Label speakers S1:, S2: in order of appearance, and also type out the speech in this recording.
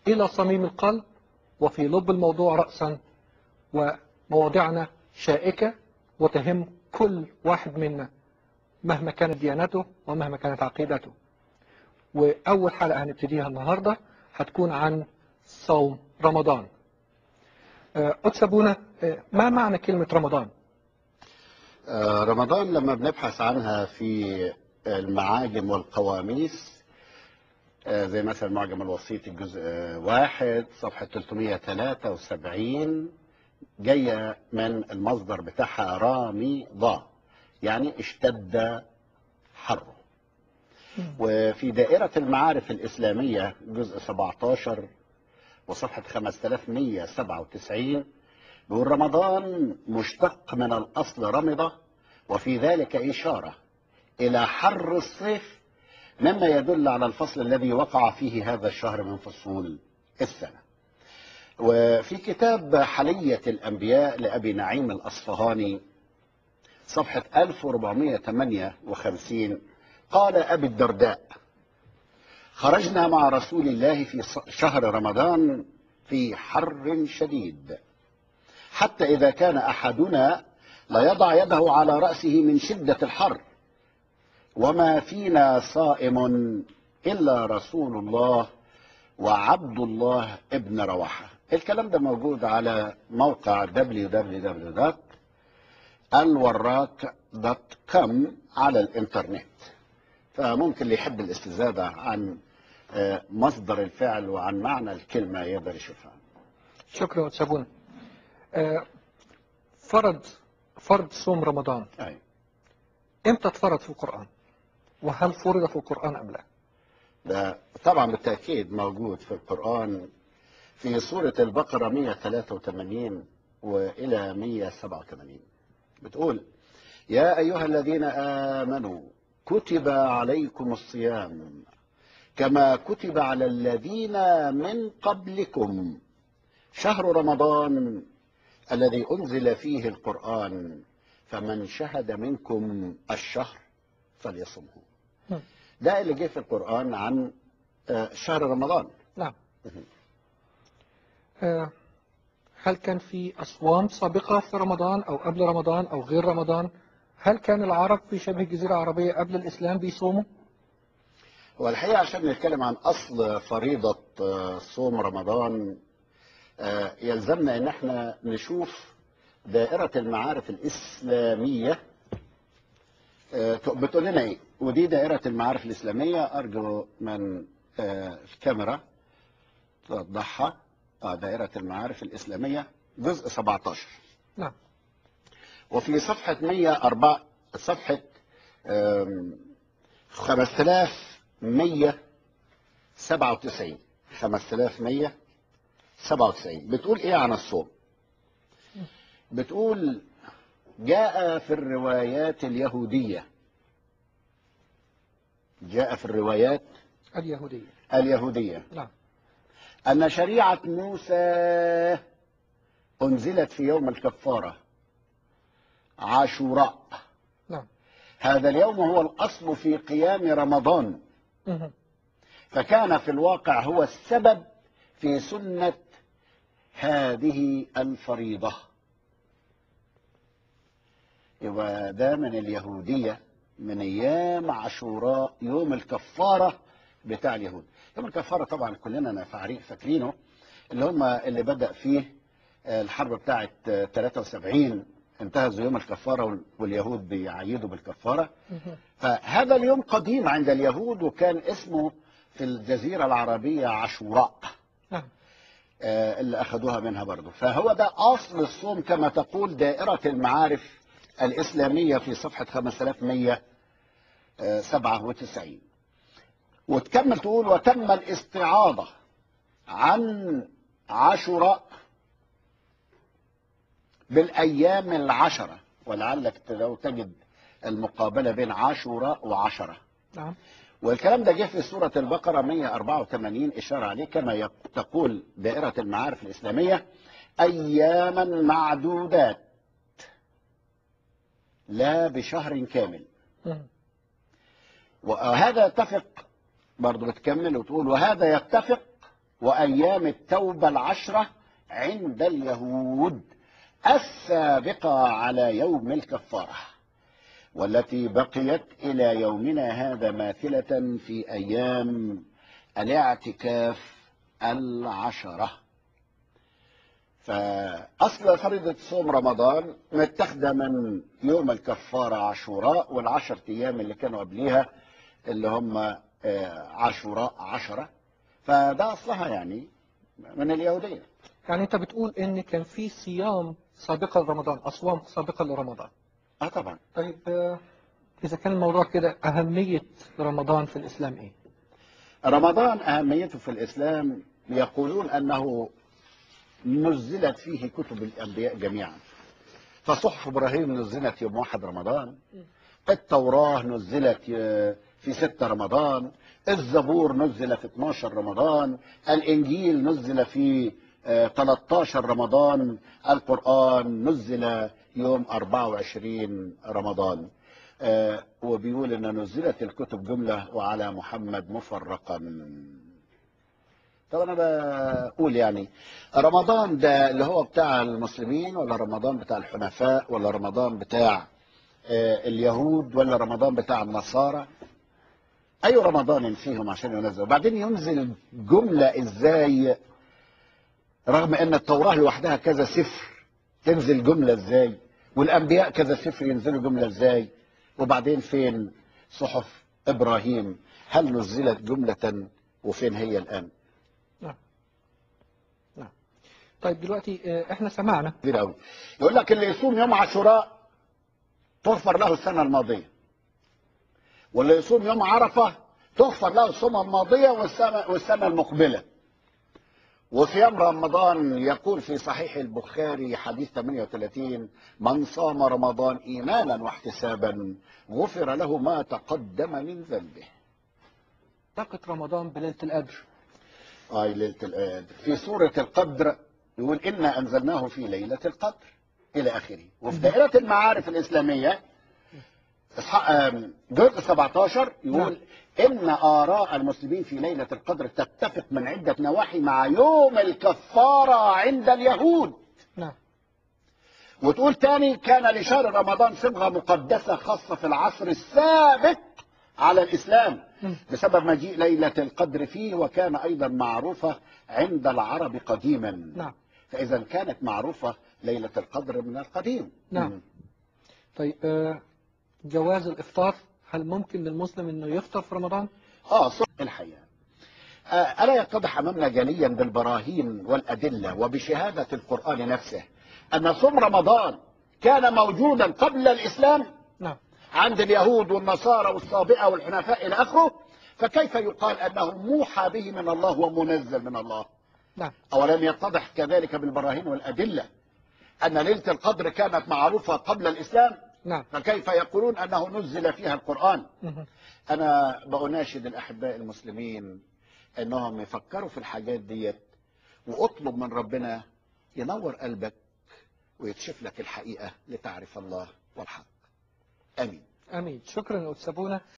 S1: إلى صميم القلب وفي لب الموضوع رأسا ومواضعنا شائكة وتهم كل واحد منا مهما كانت ديانته ومهما كانت عقيدته وأول حلقة هنبتديها النهاردة هتكون عن صوم رمضان آه، قدس أبونا آه، ما معنى كلمة رمضان؟
S2: آه، رمضان لما بنبحث عنها في المعاجم والقواميس آه، زي مثلا المعجم الوسيط الجزء آه، واحد صفحة 373 جاية من المصدر بتاعها رامي ضا يعني اشتد حره وفي دائرة المعارف الإسلامية جزء 17 وصفحة 5197 بيقول رمضان مشتق من الأصل رمضة وفي ذلك إشارة إلى حر الصيف مما يدل على الفصل الذي وقع فيه هذا الشهر من فصول السنة وفي كتاب حلية الأنبياء لأبي نعيم الأصفهاني صفحة 1458 قال أبي الدرداء خرجنا مع رسول الله في شهر رمضان في حر شديد حتى إذا كان أحدنا لا يضع يده على رأسه من شدة الحر وما فينا صائم إلا رسول الله وعبد الله ابن رواحة الكلام ده موجود على موقع www.الوراك.com على الانترنت فممكن اللي يحب الاستزادة عن آه، مصدر الفعل وعن معنى الكلمة يقدر يشوفها
S1: شكرا قدس أبونا آه، فرض فرض صوم رمضان
S2: أي.
S1: امتى اتفرض في القرآن؟ وهل فرض في القرآن أم لا؟
S2: ده طبعا بالتأكيد موجود في القرآن في سورة البقرة 183 وإلى 187 بتقول يا أيها الذين آمنوا كتب عليكم الصيام كما كتب على الذين من قبلكم شهر رمضان الذي أنزل فيه القرآن فمن شهد منكم الشهر فليصمه
S1: نعم.
S2: ده اللي جه في القرآن عن آه، شهر رمضان
S1: نعم آه، هل كان في أصوام سابقة في رمضان أو قبل رمضان أو غير رمضان؟ هل كان العرب في شبه الجزيرة العربية قبل الإسلام بيصوموا؟
S2: هو الحقيقة عشان نتكلم عن أصل فريضة آه، صوم رمضان آه، يلزمنا إن احنا نشوف دائرة المعارف الإسلامية آه، بتقول لنا إيه ودي دائرة المعارف الإسلامية أرجو من آه، الكاميرا توضحها آه، دائرة المعارف الإسلامية جزء 17
S1: نعم
S2: وفي صفحة 104 صفحة آم، 5197 5197 بتقول ايه عن الصوم بتقول جاء في الروايات اليهودية جاء في الروايات
S1: اليهودية
S2: اليهودية
S1: نعم
S2: أن شريعة موسى أنزلت في يوم الكفارة عاشوراء
S1: نعم
S2: هذا اليوم هو الأصل في قيام رمضان
S1: مهم.
S2: فكان في الواقع هو السبب في سنة هذه الفريضة يبقى ده من اليهودية من أيام عاشوراء يوم الكفارة بتاع اليهود يوم الكفارة طبعا كلنا فاعرين- فاكرينه اللي هم اللي بدأ فيه آه، الحرب بتاعت آه، 73 انتهزوا يوم الكفارة وال- واليهود بيعيدوا بالكفارة
S1: مهم.
S2: فهذا اليوم قديم عند اليهود وكان اسمه في الجزيرة العربية عاشوراء
S1: نعم
S2: آه، اللي أخذوها منها برضو فهو ده أصل الصوم كما تقول دائرة المعارف الإسلامية في صفحة 5197 وتكمل تقول وتم الاستعاضة عن عاشوراء بالأيام العشرة ولعلك لو تجد المقابلة بين عاشوراء وعشرة
S1: نعم
S2: والكلام ده جه في سورة البقرة 184 إشارة عليه كما يق- تقول دائرة المعارف الإسلامية أياما معدودات لا بشهر كامل
S1: مهم.
S2: وهذا يتفق برضه بتكمل وتقول وهذا يتفق وأيام التوبة العشرة عند اليهود السابقة على يوم الكفارة والتي بقيت إلى يومنا هذا ماثلة في أيام الاعتكاف العشرة فأصل فريضة صوم رمضان متاخدة من يوم الكفارة عاشوراء والعشر أيام اللي كانوا قبليها اللي هم آه، عاشوراء عشرة فده أصلها يعني من اليهودية
S1: يعني انت بتقول ان كان في صيام سابقة لرمضان اصوام سابقة لرمضان
S2: اه طبعا
S1: طيب آه، اذا كان الموضوع كده اهمية رمضان في الاسلام ايه
S2: رمضان أهميته في الإسلام يقولون أنه نزلت فيه كتب الأنبياء جميعا فصحف إبراهيم نزلت يوم واحد رمضان التوراة نزلت في ستة رمضان الزبور نزل في 12 رمضان الإنجيل نزل في آه، 13 رمضان القرآن نزل يوم 24 رمضان آه، وبيقول ان نزلت الكتب جمله وعلى محمد مفرقا طب انا بقول يعني رمضان ده اللي هو بتاع المسلمين ولا رمضان بتاع الحنفاء ولا رمضان بتاع آه، اليهود ولا رمضان بتاع النصارى اي رمضان فيهم عشان ينزل وبعدين ينزل جمله ازاي رغم ان التوراه لوحدها كذا سفر تنزل جمله ازاي والانبياء كذا سفر ينزلوا جمله ازاي وبعدين فين صحف ابراهيم هل نزلت جمله وفين هي الان
S1: نعم نعم طيب دلوقتي آه، احنا سمعنا
S2: كتير قوي يقول لك اللي يصوم يوم عاشوراء تغفر له السنه الماضيه واللي يصوم يوم عرفه تغفر له السنه الماضيه والسنه والسنه المقبله وصيام رمضان يقول في صحيح البخاري حديث 38 من صام رمضان ايمانا واحتسابا غفر له ما تقدم من ذنبه
S1: طاقة رمضان بليلة القدر
S2: آي ليلة القدر في سورة القدر يقول إنا أنزلناه في ليلة القدر إلى آخره وفي دائرة المعارف الإسلامية إصحاح- آم، جزء 17 يقول إن آراء المسلمين في ليلة القدر تتفق من عدة نواحي مع يوم الكفارة عند اليهود
S1: نعم
S2: وتقول تاني كان لشهر رمضان صبغة مقدسة خاصة في العصر السابق على الإسلام
S1: مم.
S2: بسبب مجيء ليلة القدر فيه وكان أيضا معروفة عند العرب قديما
S1: نعم
S2: فإذا كانت معروفة ليلة القدر من القديم
S1: نعم.
S2: مم.
S1: طيب آه، جواز الافطار هل ممكن للمسلم انه يفطر في رمضان؟
S2: آه صح الحياة آه ألا يتضح أمامنا جليا بالبراهين والأدلة وبشهادة القرآن نفسه أن صوم رمضان كان موجودا قبل الإسلام
S1: نعم
S2: عند اليهود والنصارى والصابئة والحنفاء إلى آخره فكيف يقال أنه موحى به من الله ومنزل من الله
S1: نعم
S2: أولم يتضح كذلك بالبراهين والأدلة أن ليلة القدر كانت معروفة قبل الإسلام
S1: نعم
S2: فكيف يقولون أنه نزل فيها القرآن
S1: مهم.
S2: أنا بأناشد الأحباء المسلمين أنهم يفكروا في الحاجات ديت وأطلب من ربنا ينور قلبك ويكشف لك الحقيقة لتعرف الله والحق آمين
S1: امين شكرا يا استاذ بونا